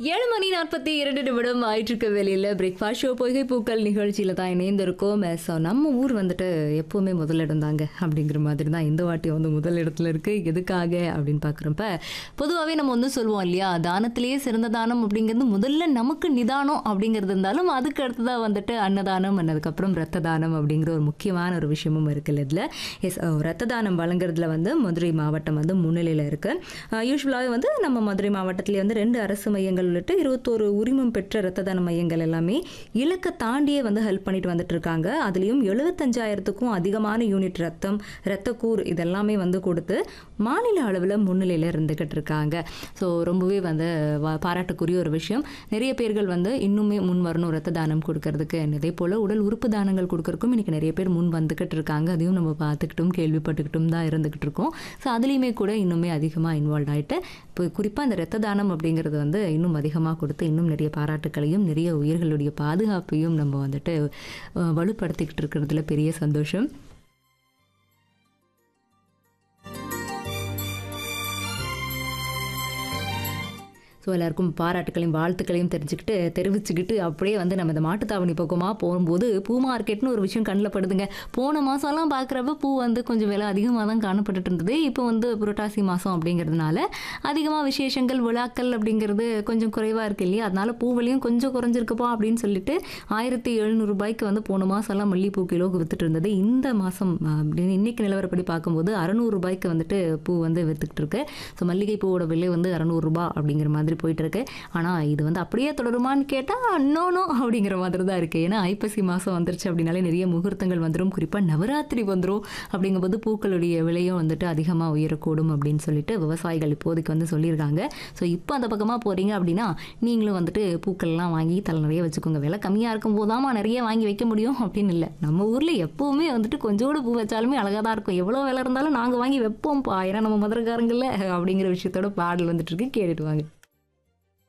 ஏழு மணி நாற்பத்தி இரண்டு நிமிடம் ஆயிட்டிருக்க வெளியில் பிரேக்ஃபாஸ்ட் ஷோ பொய்கை பூக்கள் நிகழ்ச்சியில் தான் இணைந்திருக்கோம் ஸோ நம்ம ஊர் வந்துட்டு எப்போவுமே முதலிடம் தாங்க அப்படிங்கிற மாதிரி தான் இந்த வாட்டி வந்து முதல் இடத்துல இருக்குது எதுக்காக அப்படின்னு பார்க்குறப்ப பொதுவாகவே நம்ம வந்து சொல்லுவோம் இல்லையா தானத்திலேயே சிறந்த தானம் அப்படிங்கிறது முதல்ல நமக்கு நிதானம் அப்படிங்கிறது இருந்தாலும் அதுக்கு அடுத்ததாக வந்துட்டு அன்னதானம் அதுக்கப்புறம் ரத்த தானம் அப்படிங்கிற ஒரு முக்கியமான ஒரு விஷயமும் இருக்குல்ல இதில் எஸ் ரத்த தானம் வழங்குறதுல வந்து மதுரை மாவட்டம் வந்து முன்னிலையில் இருக்குது யூஸ்வலாகவே வந்து நம்ம மதுரை மாவட்டத்திலே வந்து ரெண்டு அரசு மையங்கள் உள்ளிட்டு இருபத்தோரு உரிமம் பெற்ற ரத்த தான மையங்கள் எல்லாமே இலக்கை தாண்டியே வந்து ஹெல்ப் பண்ணிட்டு வந்துட்டு இருக்காங்க அதுலேயும் எழுபத்தஞ்சாயிரத்துக்கும் அதிகமான யூனிட் ரத்தம் ரத்தக்கூர் இதெல்லாமே வந்து கொடுத்து மாநில அளவில் முன்னிலையில் இருந்துக்கிட்டு இருக்காங்க ஸோ ரொம்பவே வந்து வ- பாராட்டுக்குரிய ஒரு விஷயம் நிறைய பேர்கள் வந்து இன்னுமே முன் வரணும் ரத்த தானம் கொடுக்கறதுக்கு அதே போல் உடல் உறுப்பு தானங்கள் கொடுக்கறதுக்கும் இன்னைக்கு நிறைய பேர் முன் வந்துக்கிட்டு இருக்காங்க அதையும் நம்ம பார்த்துக்கிட்டும் கேள்விப்பட்டுக்கிட்டும் தான் இருந்துக்கிட்டு இருக்கோம் ஸோ அதுலேயுமே கூட இன்னுமே அதிகமாக இன்வால்வ் ஆகிட்டு இப்போ குறிப்பாக இந்த ரத்த தானம் அப்படிங்கிறது வந்து இன்னும் அதிகமாக கொடுத்து இன்னும் நிறைய பாராட்டுக்களையும் நிறைய உயிர்களுடைய பாதுகாப்பையும் நம்ம வந்துட்டு அஹ், வலுப்படுத்திக்கிட்டு இருக்கிறதுல பெரிய சந்தோஷம் ஸோ எல்லாருக்கும் பாராட்டுக்களையும் வாழ்த்துக்களையும் தெரிஞ்சுக்கிட்டு தெரிவிச்சுக்கிட்டு அப்படியே வந்து நம்ம இந்த மாட்டுத்தாவணி பக்கமாக போகும்போது பூ மார்க்கெட்னு ஒரு விஷயம் கண்ணில் படுதுங்க போன மாதம்லாம் பார்க்குறப்ப பூ வந்து கொஞ்சம் விலை அதிகமாக தான் காணப்பட்டுட்டு இருந்தது இப்போ வந்து புரட்டாசி மாதம் அப்படிங்கிறதுனால அதிகமாக விசேஷங்கள் விழாக்கள் அப்படிங்கிறது கொஞ்சம் குறைவாக இருக்கு இல்லையா அதனால பூ விலையும் கொஞ்சம் குறைஞ்சிருக்குப்பா அப்படின்னு சொல்லிட்டு ஆயிரத்தி எழுநூறுபாய்க்கு வந்து போன மாதம்லாம் மல்லிகைப்பூ கிலோவுக்கு வித்துட்டு இருந்தது இந்த மாதம் அப்படின்னு இன்னைக்கு நிலவரப்படி பார்க்கும்போது அறநூறு ரூபாய்க்கு வந்துட்டு பூ வந்து வித்துக்கிட்டு இருக்கு ஸோ மல்லிகை பூவோட விலை வந்து அறநூறுபா அப்படிங்கிற மாதிரி போயிட்டு இருக்கு ஆனால் இது வந்து அப்படியே தொடருமான்னு கேட்டால் நோ அப்படிங்கிற மாதிரி தான் இருக்குது ஏன்னா ஐப்பசி மாதம் வந்துருச்சு அப்படின்னாலே நிறைய முகூர்த்தங்கள் வந்துடும் குறிப்பாக நவராத்திரி வந்துடும் அப்படிங்கும்போது பூக்களுடைய விலையும் வந்துட்டு அதிகமாக உயரக்கூடும் அப்படின்னு சொல்லிட்டு விவசாயிகள் இப்போதைக்கு வந்து சொல்லியிருக்காங்க ஸோ இப்போ அந்த பக்கமாக போகிறீங்க அப்படின்னா நீங்களும் வந்துட்டு பூக்கள்லாம் வாங்கி தலை நிறைய வச்சுக்கோங்க விலை கம்மியாக இருக்கும் போதாமா நிறைய வாங்கி வைக்க முடியும் அப்படின்னு இல்லை நம்ம ஊரில் எப்போவுமே வந்துட்டு கொஞ்சோடு பூ வச்சாலுமே அழகாக தான் இருக்கும் எவ்வளோ விலை இருந்தாலும் நாங்கள் வாங்கி வைப்போம்ப்பா ஏன்னா நம்ம மதுரக்காரங்கள அப்படிங்கிற விஷயத்தோட பாடல் வந்துட்டு இருக்கு கேட்டுட்டு வாங்க